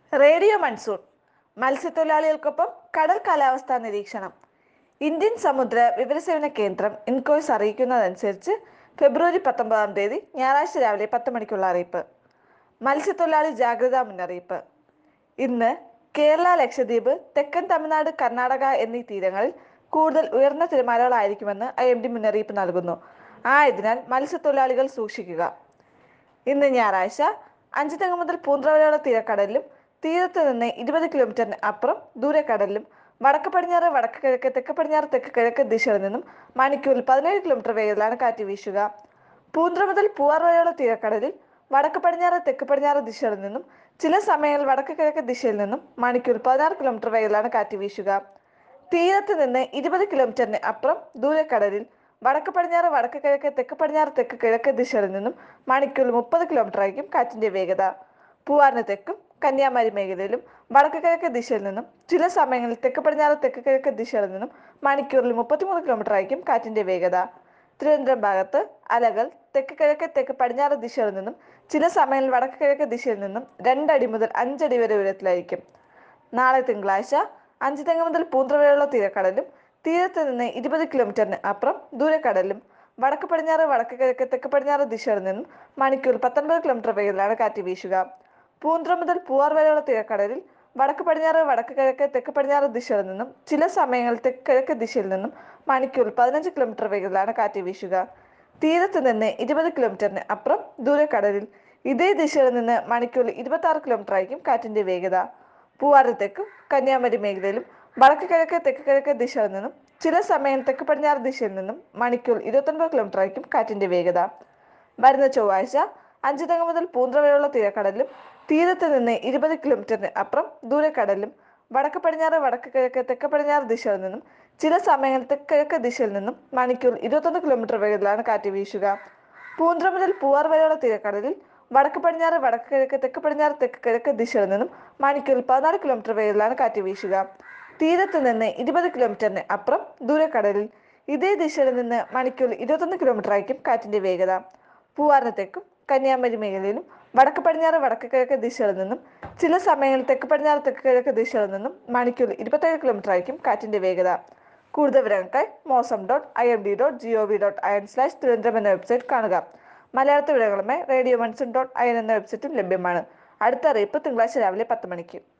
radio monsoon മത്സ്യത്തൊഴിലാളികൾക്കൊപ്പം കടൽ കാലാവസ്ഥാ നിരീക്ഷണം ഇന്ത്യൻ സമുദ്ര വിവരസേവന കേന്ദ്രം ഇൻകോയ്സ് അറിയിക്കുന്നതനുസരിച്ച് ഫെബ്രുവരി പത്തൊമ്പതാം തീയതി ഞായറാഴ്ച രാവിലെ പത്ത് മണിക്കുള്ള അറിയിപ്പ് മത്സ്യത്തൊഴിലാളി ജാഗ്രതാ മുന്നറിയിപ്പ് ഇന്ന് കേരള ലക്ഷദ്വീപ് തെക്കൻ തമിഴ്നാട് കർണാടക എന്നീ തീരങ്ങളിൽ കൂടുതൽ ഉയർന്ന തിരമാലകളായിരിക്കുമെന്ന് ഐ എം ഡി മുന്നറിയിപ്പ് നൽകുന്നു ആയതിനാൽ മത്സ്യത്തൊഴിലാളികൾ സൂക്ഷിക്കുക ഇന്ന് ഞായറാഴ്ച അഞ്ചുതെങ്ങ് മുതൽ പൂന്ത്ര വരെയുള്ള തീരക്കടലിലും തീരത്ത് നിന്ന് ഇരുപത് കിലോമീറ്ററിന് അപ്പുറം ദൂരക്കടലിലും വടക്ക് പടിഞ്ഞാറ് വടക്ക് കിഴക്ക് തെക്ക് പടിഞ്ഞാറ് തെക്ക് കിഴക്ക് ദിശയിൽ നിന്നും മണിക്കൂറിൽ പതിനേഴ് കിലോമീറ്റർ വേഗത്തിലാണ് കാറ്റ് വീശുക പൂന്ത്ര മുതൽ പൂവാർ വരെയുള്ള തീരക്കടലിൽ വടക്ക് പടിഞ്ഞാറ് തെക്ക് പടിഞ്ഞാറ് ദിശയിൽ നിന്നും ചില സമയങ്ങളിൽ വടക്ക് കിഴക്ക് ദിശയിൽ നിന്നും മണിക്കൂറിൽ പതിനാറ് കിലോമീറ്റർ വേഗത്തിലാണ് കാറ്റ് വീശുക തീരത്ത് നിന്ന് ഇരുപത് കിലോമീറ്ററിന് അപ്പുറം ദൂരക്കടലിൽ വടക്ക് പടിഞ്ഞാറ് വടക്ക് കിഴക്ക് തെക്ക് പടിഞ്ഞാറ് തെക്ക് കിഴക്ക് ദിശയിൽ നിന്നും മണിക്കൂറിൽ മുപ്പത് കിലോമീറ്റർ ആയിരിക്കും കാറ്റിന്റെ വേഗത പൂവാറിന് തെക്കും കന്യാകുമാരി മേഖലയിലും വടക്ക് കിഴക്ക് ദിശയിൽ നിന്നും ചില സമയങ്ങളിൽ തെക്ക് പടിഞ്ഞാറ് തെക്ക് കിഴക്ക് ദിശയിൽ നിന്നും മണിക്കൂറിൽ മുപ്പത്തിമൂന്ന് കിലോമീറ്റർ ആയിരിക്കും കാറ്റിന്റെ വേഗത തിരുവനന്തപുരം ഭാഗത്ത് അലകൾ തെക്ക് കിഴക്ക് തെക്ക് പടിഞ്ഞാറ് ദിശയിൽ നിന്നും ചില സമയങ്ങളിൽ വടക്ക് കിഴക്ക് ദിശയിൽ നിന്നും രണ്ടടി മുതൽ അഞ്ചടി വരെ ഉയരത്തിലായിരിക്കും നാളെ തിങ്കളാഴ്ച അഞ്ച് തെങ്ങ് മുതൽ പൂന്ത്ര വരെയുള്ള തീരക്കടലും തീരത്ത് നിന്ന് ഇരുപത് കിലോമീറ്ററിന് അപ്പുറം ദൂരക്കടലിലും വടക്ക് പടിഞ്ഞാറ് വടക്ക് കിഴക്ക് തെക്ക് പടിഞ്ഞാറ് ദിശയിൽ നിന്നും മണിക്കൂർ പത്തൊൻപത് കിലോമീറ്റർ വേഗത്തിലാണ് കാറ്റ് വീശുക പൂന്ത്ര മുതൽ പൂവാർ വരെയുള്ള തീരക്കടലിൽ വടക്ക് പടിഞ്ഞാറ് വടക്ക് കിഴക്ക് തെക്ക് പടിഞ്ഞാറ് ദിശയിൽ നിന്നും ചില സമയങ്ങളിൽ തെക്ക് കിഴക്ക് ദിശയിൽ നിന്നും മണിക്കൂർ പതിനഞ്ച് കിലോമീറ്റർ വേഗത്തിലാണ് കാറ്റ് വീശുക തീരത്ത് നിന്ന് ഇരുപത് കിലോമീറ്ററിന് അപ്പുറം ദൂരക്കടലിൽ ഇതേ ദിശയിൽ നിന്ന് മണിക്കൂറിൽ ഇരുപത്തി ആറ് കിലോമീറ്റർ ആയിരിക്കും കാറ്റിന്റെ വേഗത പൂവാറ് തെക്കും കന്യാകുമാരി മേഖലയിലും വടക്ക് കിഴക്ക് തെക്ക് കിഴക്ക് ദിശയിൽ നിന്നും ചില സമയം തെക്ക് പടിഞ്ഞാറ് ദിശയിൽ നിന്നും മണിക്കൂർ ഇരുപത്തൊൻപത് കിലോമീറ്റർ ആയിരിക്കും കാറ്റിന്റെ വേഗത വരുന്ന ചൊവ്വാഴ്ച അഞ്ച് തെങ്ങ് മുതൽ പൂന്ത്ര വരെയുള്ള തീരക്കടലിലും തീരത്ത് നിന്ന് ഇരുപത് കിലോമീറ്ററിന് അപ്പുറം ദൂരക്കടലിലും വടക്ക് പടിഞ്ഞാറ് വടക്ക് കിഴക്ക് തെക്ക് പടിഞ്ഞാറ് ദിശയിൽ നിന്നും ചില സമയങ്ങളിൽ തെക്ക് കിഴക്ക് ദിശയിൽ നിന്നും മണിക്കൂർ ഇരുപത്തൊന്ന് കിലോമീറ്റർ വേഗത്തിലാണ് കാറ്റ് വീശുക പൂന്ത്ര മുതൽ പൂവാർ വരെയുള്ള തീരക്കടലിൽ വടക്ക് പടിഞ്ഞാറ് വടക്ക് കിഴക്ക് തെക്ക് പടിഞ്ഞാറ് തെക്ക് കിഴക്ക് ദിശയിൽ നിന്നും മണിക്കൂറിൽ പതിനാല് കിലോമീറ്റർ വേഗത്തിലാണ് കാറ്റ് വീശുക തീരത്ത് നിന്ന് ഇരുപത് കിലോമീറ്ററിന് അപ്പുറം ദൂരക്കടലിൽ ഇതേ ദിശയിൽ നിന്ന് മണിക്കൂറിൽ ഇരുപത്തൊന്ന് കിലോമീറ്റർ ആയിരിക്കും കാറ്റിന്റെ വേഗത പൂവാറിന് തെക്കും കന്യാകുമാരി മേഖലയിലും വടക്ക് പടിഞ്ഞാറ് വടക്ക് കിഴക്ക് ദിശയിൽ നിന്നും ചില സമയങ്ങളിൽ തെക്ക് പടിഞ്ഞാറ് തെക്ക് കിഴക്ക് ദിശയിൽ നിന്നും മണിക്കൂറിൽ ഇരുപത്തേഴ് കിലോമീറ്റർ ആയിരിക്കും കാറ്റിന്റെ വേഗത കൂടുതൽ വിവരങ്ങൾക്കായി Mausam dot I M D dot G O V dot I N slash Thiruvananthapuram എന്ന വെബ്സൈറ്റ് കാണുക മലയാളത്തിൽ വിവരങ്ങളുമായി radio monsoon dot I N എന്ന വെബ്സൈറ്റും ലഭ്യമാണ് അടുത്ത അറിയിപ്പ് തിങ്കളാഴ്ച രാവിലെ പത്ത് മണിക്ക്